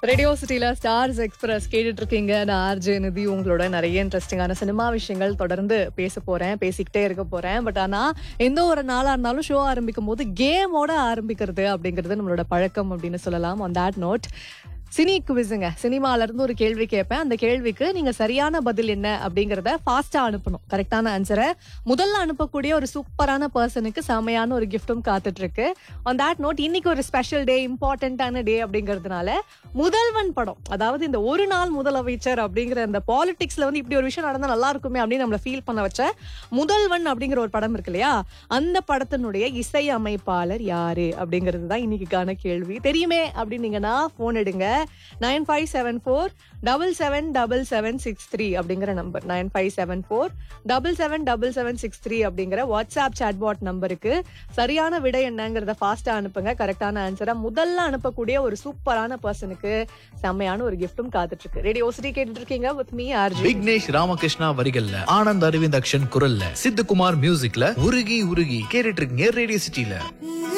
radio சிட்டில stars express கேட்டுட்டு இருக்கீங்க நான் ஆர்ஜே நிதி உங்களோட நிறைய இன்ட்ரெஸ்டிங்கான சினிமா விஷயங்கள் தொடர்ந்து பேச போறேன் பேசிக்கிட்டே இருக்க போறேன் பட் ஆனா எந்த ஒரு நாளா இருந்தாலும் ஷோ ஆரம்பிக்கும் போது கேமோட ஆரம்பிக்கிறது அப்படிங்கிறது நம்மளோட பழக்கம் அப்படின்னு சொல்லலாம் ஆன் that நோட் சினி குவிஸுங்க சினிமால இருந்து ஒரு கேள்வி கேட்பேன் அந்த கேள்விக்கு நீங்க சரியான பதில் என்ன அப்படிங்கறத ஃபாஸ்டா அனுப்பணும் கரெக்டான ஆன்சரை முதல்ல அனுப்பக்கூடிய ஒரு சூப்பரான பர்சனுக்கு செமையான ஒரு கிஃப்ட்டும் காத்துட்டு இருக்கு ஆன் that நோட் இன்னைக்கு ஒரு ஸ்பெஷல் டே இம்பார்ட்டன்டான டே அப்படிங்கிறதுனால முதல்வன் படம் அதாவது இந்த ஒரு நாள் முதலமைச்சர் அப்படிங்கிற அந்த பாலிடிக்ஸ்ல வந்து இப்படி ஒரு விஷயம் நடந்தா நல்லா இருக்குமே அப்படின்னு நம்மள ஃபீல் பண்ண வச்ச முதல்வன் அப்படிங்கிற ஒரு படம் இருக்கு இல்லையா அந்த படத்தினுடைய இசை அமைப்பாளர் யாரு அப்படிங்கிறது தான் இன்னைக்குக்கான கேள்வி தெரியுமே அப்படின்னீங்கன்னா போன் எடுங்க nine five seven four double seven double seven six three அப்படிங்கிற number nine five seven four double seven double seven six three அப்படிங்கிற வாட்ஸ்அப் சாட்பாட் நம்பருக்கு சரியான விடை என்னங்கிறத ஃபாஸ்டா அனுப்புங்க கரெக்டான ஆன்சரை முதல்ல அனுப்பக்கூடிய ஒரு சூப்பரான பர்சனுக்கு செம்மையான ஒரு கிஃப்ட்டும் காத்துட்டு இருக்கு ரேடியோ சிட்டி கேட்டுட்டு இருக்கீங்க with me RJ Vignesh Ramakrishna வரிகள்ல ஆனந்த் அரவிந்த் அக்ஷன் குரல்ல சித்துக்குமார் மியூசிக்ல உருகி உருகி கேட்டுட்டு இருக்கீங்க ரேடியோ சிட்டில